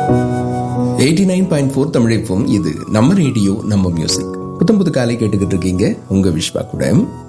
eighty nine point four தமிழைப்போம் இது நம்ம ரேடியோ நம்ம மியூசிக் புத்தம் புது காலை கேட்டுக்கிட்டு இருக்கீங்க உங்க விஸ்வா கூட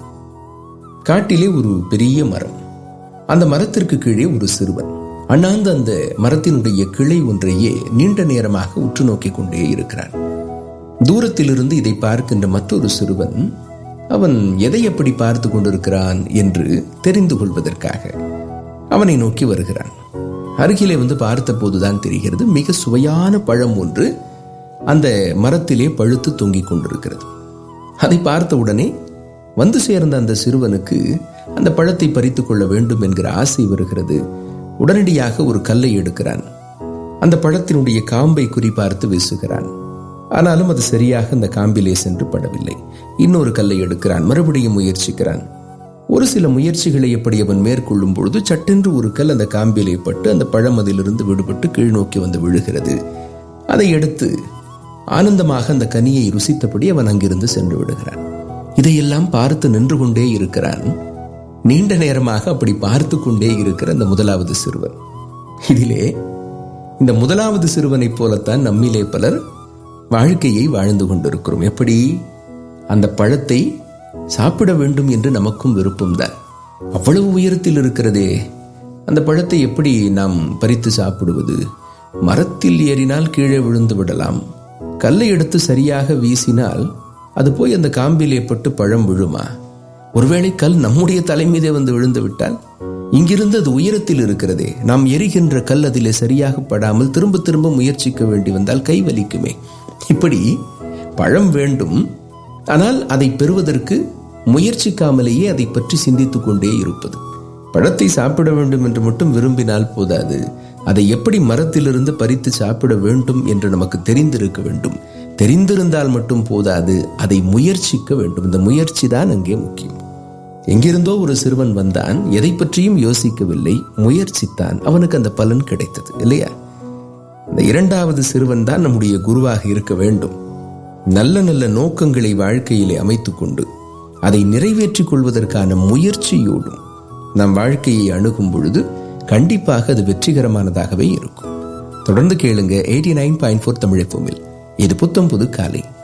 காட்டிலே ஒரு பெரிய மரம் அந்த மரத்திற்கு கீழே ஒரு சிறுவன் அண்ணாந்து அந்த மரத்தினுடைய கிளை ஒன்றையே நீண்ட நேரமாக உற்று நோக்கிக் கொண்டே இருக்கிறான் தூரத்திலிருந்து இதை பார்க்கின்ற மற்றொரு சிறுவன் அவன் எதை எப்படி பார்த்து கொண்டிருக்கிறான் என்று தெரிந்து கொள்வதற்காக அவனை நோக்கி வருகிறான் அருகிலே வந்து பார்த்த போதுதான் தெரிகிறது மிக சுவையான பழம் ஒன்று அந்த மரத்திலே பழுத்து தொங்கிக் கொண்டிருக்கிறது அதை பார்த்த உடனே வந்து சேர்ந்த அந்த சிறுவனுக்கு அந்த பழத்தை பறித்து கொள்ள வேண்டும் என்கிற ஆசை வருகிறது உடனடியாக ஒரு கல்லை எடுக்கிறான் அந்த பழத்தினுடைய காம்பை குறிபார்த்து வீசுகிறான் ஆனாலும் அது சரியாக அந்த காம்பிலே சென்று படவில்லை இன்னொரு கல்லை எடுக்கிறான் மறுபடியும் முயற்சிக்கிறான் ஒரு சில முயற்சிகளை எப்படி அவன் மேற்கொள்ளும் பொழுது சட்டென்று ஒரு கல் அந்த காம்பிலே பட்டு அந்த பழம் அதிலிருந்து விடுபட்டு கீழ் நோக்கி வந்து விழுகிறது அதை எடுத்து ஆனந்தமாக அந்த கனியை ருசித்தபடி அவன் அங்கிருந்து சென்று விடுகிறான் இதையெல்லாம் பார்த்து நின்று கொண்டே இருக்கிறான் நீண்ட நேரமாக அப்படி பார்த்து கொண்டே இருக்கிற அந்த முதலாவது சிறுவன் இதிலே இந்த முதலாவது சிறுவனைப் போலத்தான் நம்மிலே பலர் வாழ்க்கையை வாழ்ந்து கொண்டிருக்கிறோம் எப்படி அந்த பழத்தை சாப்பிட வேண்டும் என்று நமக்கும் விருப்பம்தான் அவ்வளவு உயரத்தில் இருக்கிறதே அந்த பழத்தை எப்படி நாம் பறித்து சாப்பிடுவது மரத்தில் ஏறினால் கீழே விழுந்து விடலாம் கல்லை எடுத்து சரியாக வீசினால் அது போய் அந்த காம்பிலே பட்டு பழம் விழுமா ஒருவேளை கல் நம்முடைய தலை மீதே வந்து விழுந்து விட்டால் இங்கிருந்து அது உயரத்தில் இருக்கிறதே நாம் எரிகின்ற கல் அதிலே சரியாக படாமல் திரும்ப திரும்ப முயற்சிக்க வேண்டி வந்தால் கை வலிக்குமே இப்படி பழம் வேண்டும் ஆனால் அதை பெறுவதற்கு முயற்சிக்காமலேயே அதை பற்றி சிந்தித்துக் கொண்டே இருப்பது பழத்தை சாப்பிட வேண்டும் என்று மட்டும் விரும்பினால் போதாது அதை எப்படி மரத்திலிருந்து பறித்து சாப்பிட வேண்டும் என்று நமக்கு தெரிந்திருக்க வேண்டும் தெரிந்திருந்தால் மட்டும் போதாது அதை முயற்சிக்க வேண்டும் இந்த முயற்சி தான் அங்கே முக்கியம் எங்கிருந்தோ ஒரு சிறுவன் வந்தான் எதை பற்றியும் யோசிக்கவில்லை முயற்சித்தான் அவனுக்கு அந்த பலன் கிடைத்தது இல்லையா இந்த இரண்டாவது சிறுவன் தான் நம்முடைய குருவாக இருக்க வேண்டும் நல்ல நல்ல நோக்கங்களை வாழ்க்கையிலே அமைத்துக் கொண்டு அதை நிறைவேற்றிக் கொள்வதற்கான முயற்சியோடும் நம் வாழ்க்கையை அணுகும் பொழுது கண்டிப்பாக அது வெற்றிகரமானதாகவே இருக்கும் தொடர்ந்து கேளுங்க eighty nine point four Tamil இது புத்தம் புது காலை